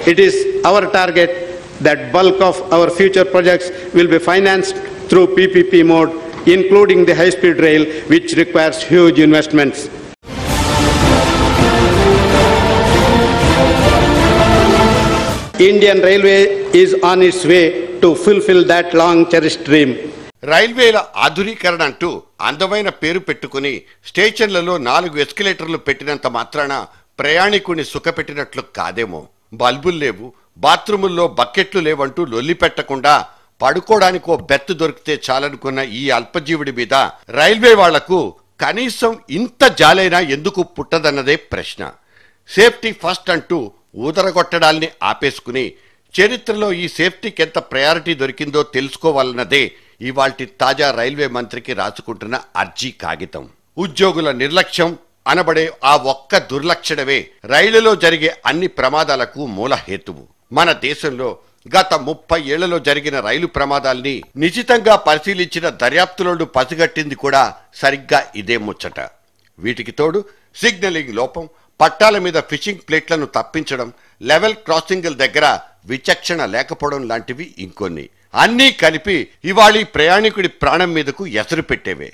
It is our target that bulk of our future projects will be financed through PPP mode, including the high-speed rail, which requires huge investments. Indian Railway is on its way to fulfill that long cherished dream. రైల్వేల ఆధునీకరణ అంటూ అందమైన పేరు పెట్టుకుని స్టేషన్లలో నాలుగు ఎస్కలేటర్లు పెట్టినంత మాత్రాన ప్రయాణికుని సుఖపెట్టినట్లు కాదేమో బల్బులు లేవు బాత్రూముల్లో బకెట్లు లేవంటూ లొల్లి పెట్టకుండా పడుకోవడానికి ఓ బెత్తు దొరికితే చాలనుకున్న ఈ అల్పజీవుడి మీద రైల్వే వాళ్లకు కనీసం ఇంత జాలైనా ఎందుకు పుట్టదన్నదే ప్రశ్న సేఫ్టీ ఫస్ట్ అంటూ ఊదరగొట్టడాల్ని ఆపేసుకుని చరిత్రలో ఈ సేఫ్టీకి ఎంత ప్రయారిటీ దొరికిందో తెలుసుకోవాలన్నదే ఇవాల్టి తాజా రైల్వే మంత్రికి రాసుకుంటున్న అర్జీ కాగితం ఉద్యోగుల నిర్లక్ష్యం అనబడే ఆ ఒక్క దుర్లక్షణమే రైలులో జరిగే అన్ని ప్రమాదాలకు మూల హేతువు మన దేశంలో గత ముప్పై ఏళ్లలో జరిగిన రైలు ప్రమాదాల్ని నిశితంగా పరిశీలించిన దర్యాప్తులోడు పసిగట్టింది కూడా సరిగ్గా ఇదే ముచ్చట వీటికి తోడు సిగ్నలింగ్ లోపం పట్టాల మీద ఫిషింగ్ ప్లేట్లను తప్పించడం లెవెల్ క్రాసింగ్ల దగ్గర విచక్షణ లేకపోవడం లాంటివి ఇంకొన్ని అన్నీ కలిపి ఇవాళ ఈ ప్రయాణికుడి ప్రాణం మీదకు ఎసరు పెట్టేవే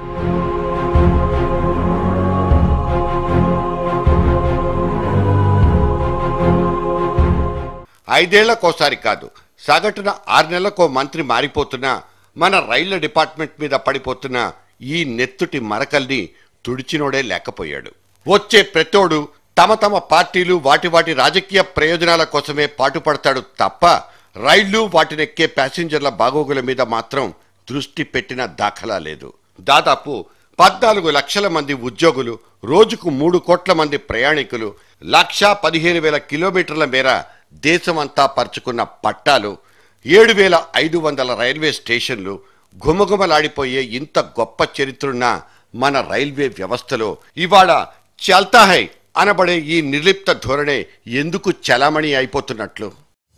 ఐదేళ్లకోసారి కాదు సగటున ఆరు నెలలకో మంత్రి మారిపోతున్నా మన రైళ్ల డిపార్ట్మెంట్ మీద పడిపోతున్న ఈ నెత్తుటి మరకల్ని తుడిచినోడే లేకపోయాడు వచ్చే ప్రతోడు తమ తమ పార్టీలు వాటి వాటి రాజకీయ ప్రయోజనాల కోసమే పాటుపడతాడు తప్ప రైళ్లు వాటినెక్కే ప్యాసింజర్ల బాగోగుల మీద మాత్రం దృష్టి పెట్టిన దాఖలా లేదు దాదాపు పద్నాలుగు లక్షల మంది ఉద్యోగులు రోజుకు మూడు కోట్ల మంది ప్రయాణికులు లక్షా పదిహేను వేల కిలోమీటర్ల మేర దేశమంతా పరుచుకున్న పట్టాలు ఏడు వేల ఐదు వందల రైల్వే స్టేషన్లు ఘుమఘుమలాడిపోయే ఇంత గొప్ప చరిత్రున్న మన రైల్వే వ్యవస్థలో ఇవాళ చల్తా హై అనబడే ఈ నిర్లిప్త ధోరణే ఎందుకు చలామణి అయిపోతున్నట్లు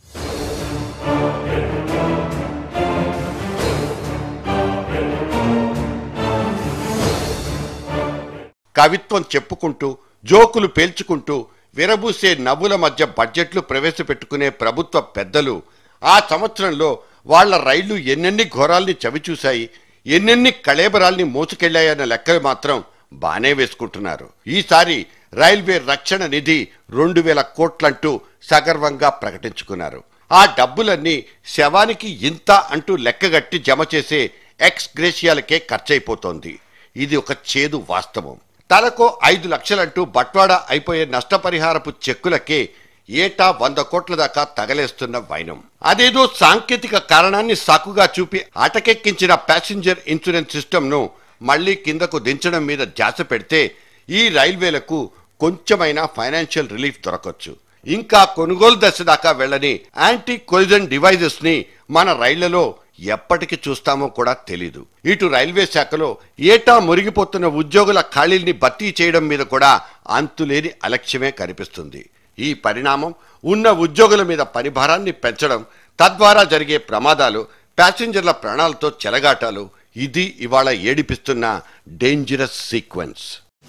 కవిత్వం చెప్పుకుంటూ జోకులు పేల్చుకుంటూ విరబూసే నవ్వుల మధ్య బడ్జెట్లు ప్రవేశపెట్టుకునే ప్రభుత్వ పెద్దలు ఆ సంవత్సరంలో వాళ్ళ రైళ్లు ఎన్నెన్ని ఘోరాల్ని చవిచూశాయి ఎన్నెన్ని కళేబరాల్ని మోసుకెళ్లాయన్న లెక్కలు మాత్రం బానే వేసుకుంటున్నారు ఈసారి రైల్వే రక్షణ నిధి రెండు వేల కోట్లంటూ సగర్వంగా ప్రకటించుకున్నారు ఆ డబ్బులన్నీ శవానికి ఇంత అంటూ లెక్కగట్టి జమ చేసే ఎక్స్ గ్రేషియాలకే ఖర్చయిపోతోంది ఇది ఒక చేదు వాస్తవం తలకు ఐదు లక్షలంటూ బట్వాడా అయిపోయే నష్టపరిహారపు చెక్కులకే ఏటా వంద కోట్ల దాకా తగలేస్తున్న వైనం అదేదో సాంకేతిక కారణాన్ని సాకుగా చూపి అటకెక్కించిన ప్యాసింజర్ ఇన్సూరెన్స్ సిస్టమ్ను మళ్లీ కిందకు దించడం మీద ధ్యాస పెడితే ఈ రైల్వేలకు కొంచెమైనా ఫైనాన్షియల్ రిలీఫ్ దొరకచ్చు ఇంకా కొనుగోలు దశ దాకా వెళ్ళని యాంటీ కొలిజన్ డివైజెస్ ని మన రైళ్లలో ఎప్పటికి చూస్తామో కూడా తెలీదు ఇటు రైల్వే శాఖలో ఏటా మురిగిపోతున్న ఉద్యోగుల ఖాళీల్ని భర్తీ చేయడం మీద కూడా అంతులేని అలక్ష్యమే కనిపిస్తుంది ఈ పరిణామం ఉన్న ఉద్యోగుల మీద పనిభారాన్ని పెంచడం తద్వారా జరిగే ప్రమాదాలు ప్యాసింజర్ల ప్రాణాలతో చెలగాటాలు ఇది ఇవాళ ఏడిపిస్తున్న డేంజరస్ సీక్వెన్స్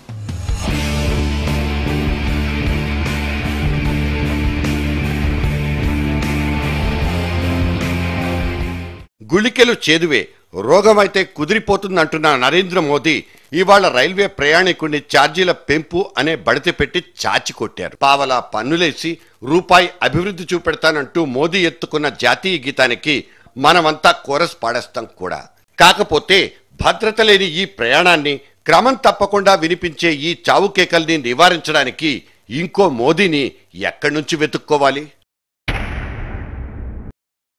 గుళికెలు చేదువే రోగమైతే కుదిరిపోతుందంటున్న నరేంద్ర మోదీ ఇవాళ రైల్వే ప్రయాణికుడిని ఛార్జీల పెంపు అనే బడిత పెట్టి చాచి కొట్టారు పావలా పన్నులేసి రూపాయి అభివృద్ధి చూపెడతానంటూ మోదీ ఎత్తుకున్న జాతీయ గీతానికి మనమంతా కోరస్ పాడేస్తాం కూడా కాకపోతే భద్రత లేని ఈ ప్రయాణాన్ని క్రమం తప్పకుండా వినిపించే ఈ చావు కేకల్ని నివారించడానికి ఇంకో మోదీని ఎక్కడి నుంచి వెతుక్కోవాలి